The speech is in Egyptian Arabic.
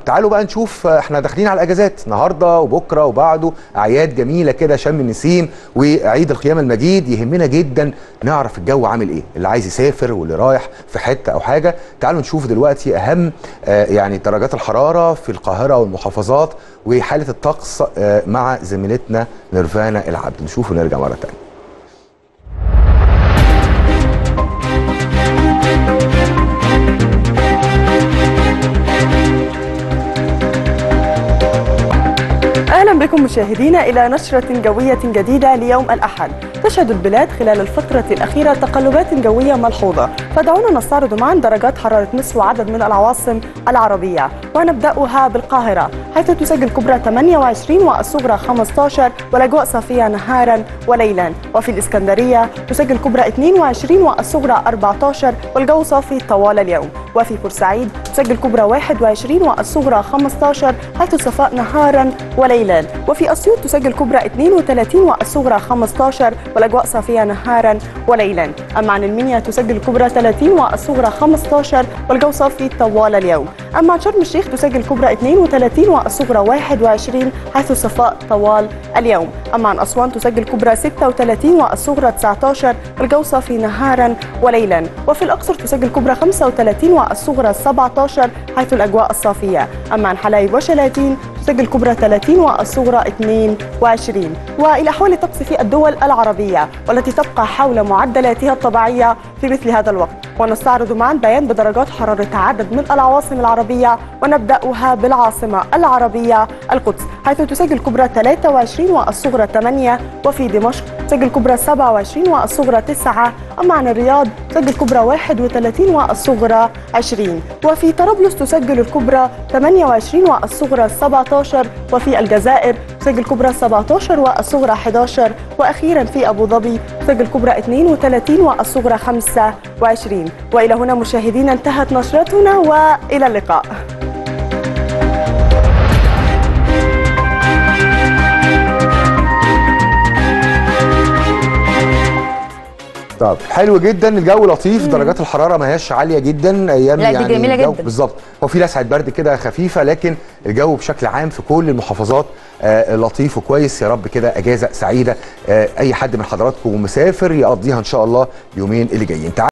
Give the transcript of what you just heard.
تعالوا بقى نشوف احنا داخلين على الاجازات النهارده وبكره وبعده اعياد جميله كده شم النسيم وعيد القيامه المجيد يهمنا جدا نعرف الجو عامل ايه اللي عايز يسافر واللي رايح في حته او حاجه تعالوا نشوف دلوقتي اهم آه يعني درجات الحراره في القاهره والمحافظات وحاله الطقس آه مع زميلتنا نيرفانا العبد نشوف ونرجع مره ثانيه اهلا بكم مشاهدينا الى نشره جويه جديده ليوم الاحد تشهد البلاد خلال الفتره الاخيره تقلبات جويه ملحوظه فدعونا نستعرض معا درجات حراره مصر وعدد من العواصم العربيه ونبداها بالقاهره حيث تسجل كبرى 28 والصغرى 15 والاجواء صافيه نهارا وليلا وفي الاسكندريه تسجل كبرى 22 والصغرى 14 والجو صافي طوال اليوم وفي بورسعيد تسجل كبرى 21 والصغرى 15 حيث صفاء نهارا وليلا وفي اسيوط تسجل كبرى 32 والصغرى 15 والاجواء صافيه نهارا وليلا اما عن المنيا تسجل كبرى 30 والصغرى 15 والجو صافي طوال اليوم اما عن شرم الشيخ تسجل كبرى 32 والصغرى 21 حيث صفاء طوال اليوم اما عن اسوان تسجل كبرى 36 والصغرى 19 والجو صافي نهارا وليلا وفي الاقصر تسجل كبرى 35 والصغرى 17 حيث الاجواء الصافيه اما عن حلايب وشلاتين تسجل كبرى 30 والصغرى 22 والى احوال الطقس في الدول العربيه والتي تبقى حول معدلاتها الطبيعيه في مثل هذا الوقت ونستعرض معا بيان بدرجات حراره عدد من العواصم العربيه ونبداها بالعاصمه العربيه القدس حيث تسجل كبرى 23 والصغرى 8 وفي دمشق تسجل كبرى 27 والصغرى 9 اما عن الرياض تسجل كبرى 31 والصغرى 20 وفي طرابلس تسجل الكبرى 28 والصغرى 17 وفي الجزائر تسجل كبرى 17 والصغرى 11 واخيرا في ابو ظبي تسجل كبرى 32 والصغرى 25 والى هنا مشاهدينا انتهت نشرتنا والى اللقاء طب حلو جدا الجو لطيف درجات الحراره ما هياش عاليه جدا ايام لا، دي يعني جميلة الجو- جدا. بالظبط هو في لسعه برد كده خفيفه لكن الجو بشكل عام في كل المحافظات آه لطيف وكويس يا رب كده اجازه سعيده آه اي حد من حضراتكم مسافر يقضيها ان شاء الله اليومين اللي جايين